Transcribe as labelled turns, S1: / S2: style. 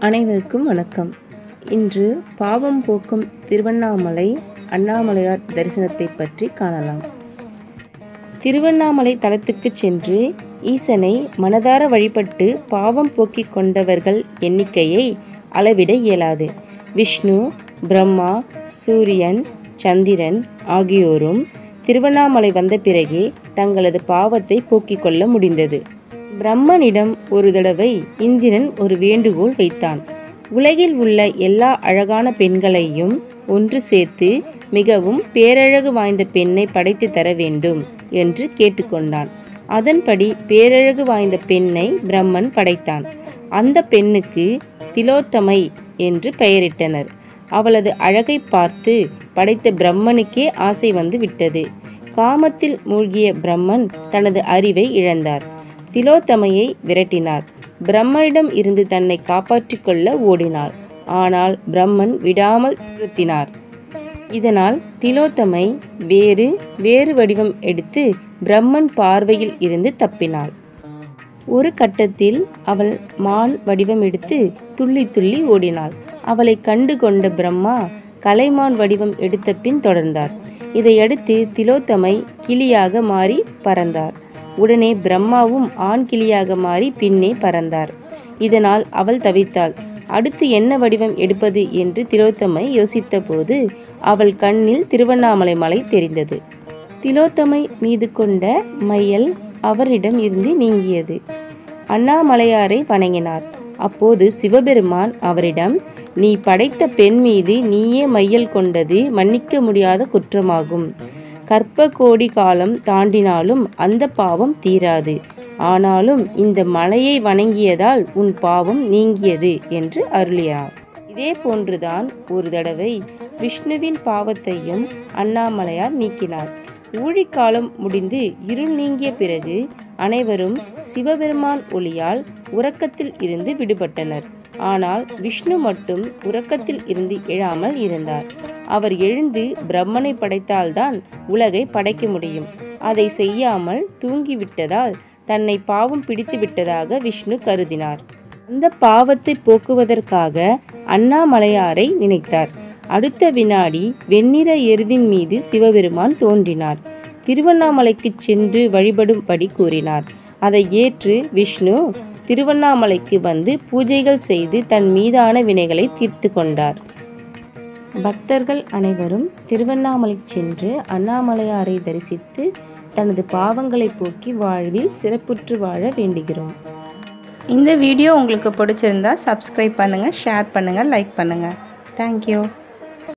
S1: அனைவருக்கும் வணக்கம் இன்று பாவம் போக்கும் திருவண்ணாமலை அண்ணாமலையார் தரிசனத்தை பற்றி காணலாம் திருவண்ணாமலை தலத்துக்கு சென்று ஈசனை மனதார வழிபட்டு பாவம் போக்கிக் கொண்டவர்கள் எண்ணிக்கையை அளவிட இயலாது விஷ்ணு பிரம்மா சூரியன் சந்திரன் ஆகியோரும் திருவண்ணாமலை வந்த பிறகே தங்களது பாவத்தை போக்கிக் கொள்ள முடிந்தது பிரம்மனிடம் ஒரு தடவை இந்திரன் ஒரு வேண்டுகோள் வைத்தான் உலகில் உள்ள எல்லா அழகான பெண்களையும் ஒன்று சேர்த்து மிகவும் பேரழகு வாய்ந்த பெண்ணை படைத்து தர வேண்டும் என்று கேட்டுக்கொண்டான் அதன்படி பேரழகு வாய்ந்த பெண்ணை பிரம்மன் படைத்தான் அந்த பெண்ணுக்கு திலோத்தமை என்று பெயரிட்டனர் அவளது அழகை பார்த்து படைத்த பிரம்மனுக்கே ஆசை வந்து விட்டது காமத்தில் மூழ்கிய பிரம்மன் தனது அறிவை இழந்தார் திலோத்தமையை விரட்டினார் பிரம்மனிடம் இருந்து தன்னை காப்பாற்றிக் கொள்ள ஓடினாள் ஆனால் பிரம்மன் விடாமல் நிறுத்தினார் இதனால் திலோத்தமை வேறு வேறு வடிவம் எடுத்து பிரம்மன் பார்வையில் இருந்து தப்பினாள் ஒரு கட்டத்தில் அவள் மான் வடிவம் எடுத்து துள்ளி துள்ளி ஓடினாள் அவளை கண்டு கொண்ட பிரம்மா கலைமான் வடிவம் எடுத்த பின் தொடர்ந்தார் இதையடுத்து திலோத்தமை கிளியாக மாறி பறந்தார் உடனே பிரம்மாவும் ஆண் கிளியாக மாறி பின்னே பறந்தார் இதனால் அவள் தவித்தாள் அடுத்து என்ன வடிவம் எடுப்பது என்று திலோத்தமை யோசித்தபோது அவள் கண்ணில் திருவண்ணாமலை மலை தெரிந்தது திலோத்தமை மீது கொண்ட மையல் அவரிடம் இருந்து நீங்கியது அண்ணாமலையாரை வணங்கினார் அப்போது சிவபெருமான் அவரிடம் நீ படைத்த பெண் மீது நீயே மையல் கொண்டது மன்னிக்க முடியாத குற்றமாகும் கற்ப கோடி காலம் தாண்டினாலும் அந்த பாவம் தீராது ஆனாலும் இந்த மலையை வணங்கியதால் உன் பாவம் நீங்கியது என்று அருளினார் இதே போன்றுதான் ஒரு தடவை விஷ்ணுவின் பாவத்தையும் அண்ணாமலையார் நீக்கினார் ஊழிக்காலம் முடிந்து இருள் நீங்கிய பிறகு அனைவரும் சிவபெருமான் ஒளியால் உறக்கத்தில் இருந்து விடுபட்டனர் ஆனால் விஷ்ணு மட்டும் உறக்கத்தில் இருந்து எழாமல் இருந்தார் அவர் எழுந்து பிரம்மனை படைத்தால்தான் உலகை படைக்க முடியும் அதை செய்யாமல் தூங்கிவிட்டதால் தன்னை பாவம் பிடித்து விட்டதாக விஷ்ணு கருதினார் அந்த பாவத்தை போக்குவதற்காக அண்ணாமலையாரை நினைத்தார் அடுத்த வினாடி வெண்ணிற எருதின் மீது சிவபெருமான் தோன்றினார் திருவண்ணாமலைக்கு சென்று வழிபடும்படி கூறினார் அதை ஏற்று விஷ்ணு திருவண்ணாமலைக்கு வந்து பூஜைகள் செய்து தன் மீதான வினைகளை தீர்த்து கொண்டார் பக்தர்கள் அனைவரும் திருவண்ணாமலை சென்று அண்ணாமலையாரை தரிசித்து தனது பாவங்களை போக்கி வாழ்வில் சிறப்புற்று வாழ வேண்டுகிறோம்
S2: இந்த வீடியோ உங்களுக்கு பிடிச்சிருந்தா சப்ஸ்கிரைப் பண்ணுங்கள் ஷேர் பண்ணுங்கள் லைக் பண்ணுங்கள் தேங்க்யூ